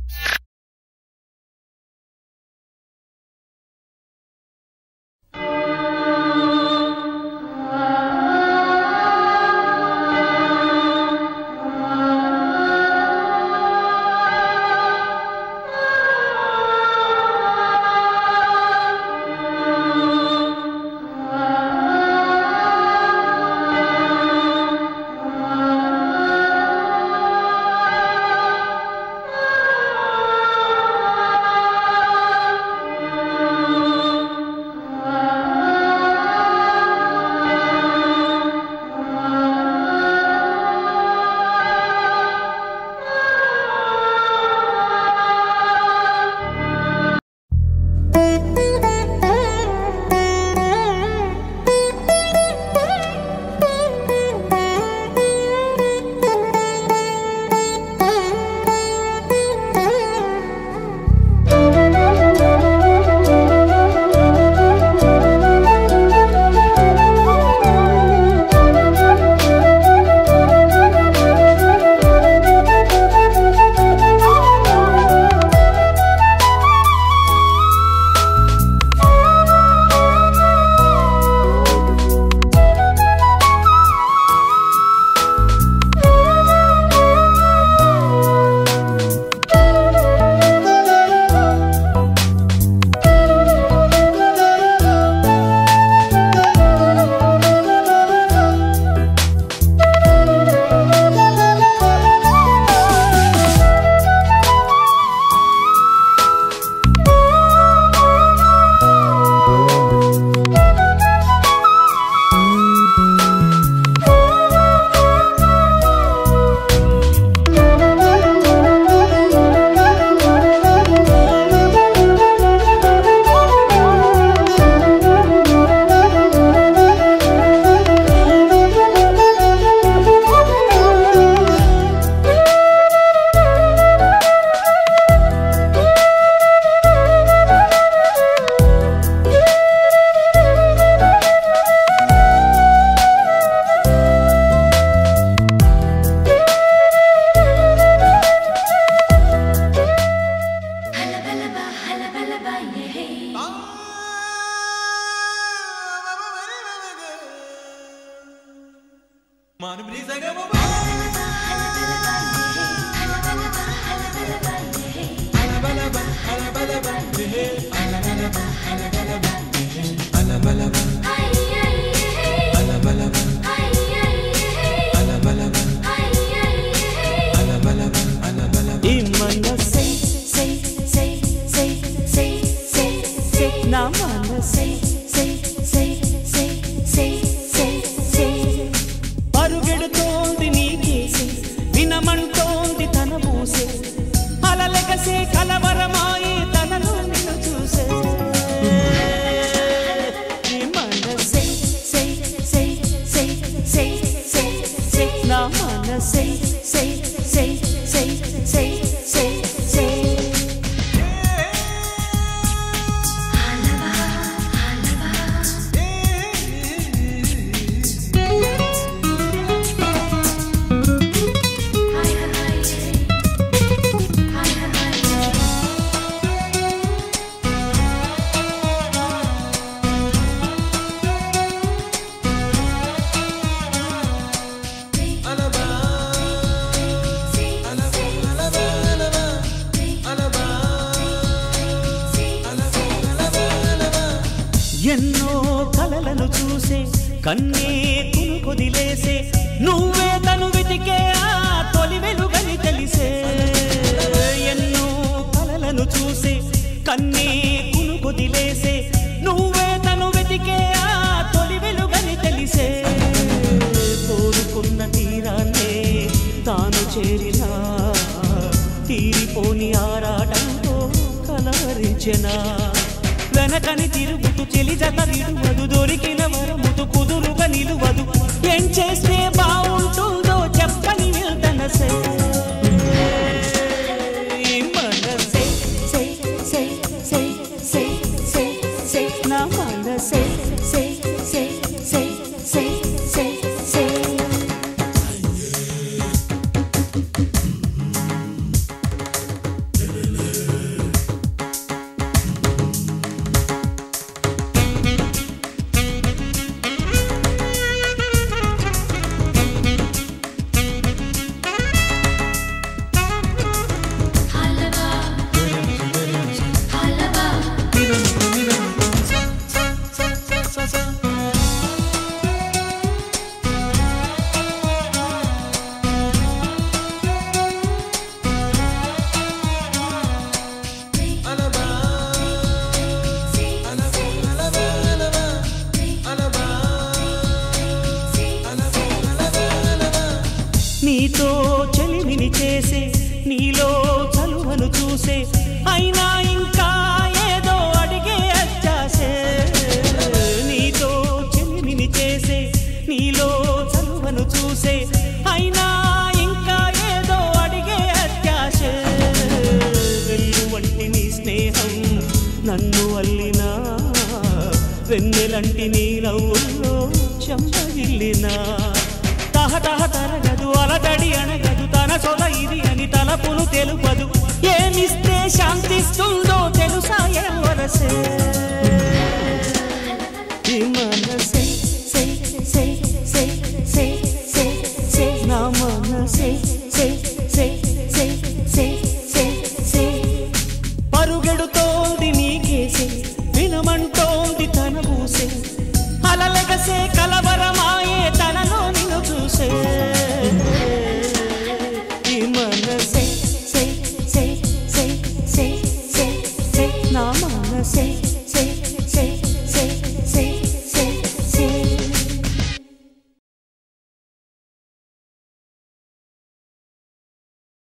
ఈ మనసే సే సే సే సే సే సే నా మనసే సే సే సే సే సే సే పరుగెడుతోంది నీకేసే వినమంటోంది తన మూసే అలలెగసే కలవరమాయి తనలో నిన్ను చూసే ఈ మనసే సే సే సే సే సే సే నా మనసే సే సే సే సే సే సే ఎన్నో కలలను చూసే కన్నే కునుకొదిలేసే నువ్వే తను వెతికే ఆ తొలి వెలుగని తెలిసే ఎన్నో కలలను చూసే కన్నే కునుకొదిలేసే నువ్వే తను వెతికే ఆ తొలి వెలుగని తెలిసే కోరుకున్న తీరాన్నే తాను చేరినా తీరిపోని ఆరాటంతో కలవరించెనా వెనకని తిరుగుతూ చెలి జత విడువదు దొరికిన వరముతు కుదురుగా నిలువదు ఏం చేస్తే బాగుంటుందో చెప్పని వెళ్తనసే ఈ మనసే సే సే సే సే సే సే నా మనసే సే సే సే సే సే సే నీతో చెలిమిని చేసే నీలో చలువను చూసే అయినా ఇంకా ఏదో అడిగే అత్యాసే నీతో చెలిమిని చేసే నీలో చలువను చూసే అయినా ఇంకా ఏదో అడిగే అత్యాసే వెళ్ళు వంటి నీ స్నేహం నన్ను అల్లినా వెన్నెలంటి నీ నవ్వుల్లో చెంపగిల్లినా తహ తహ తరగదు అలదడి అనగదు తన సొల ఇది అని తలపును తెలుపదు ఏమిస్తే శాంతిస్తుందో తెలుసా ఎవరసే ఈ మనసే say, say, say, say, say, say, నా మనసే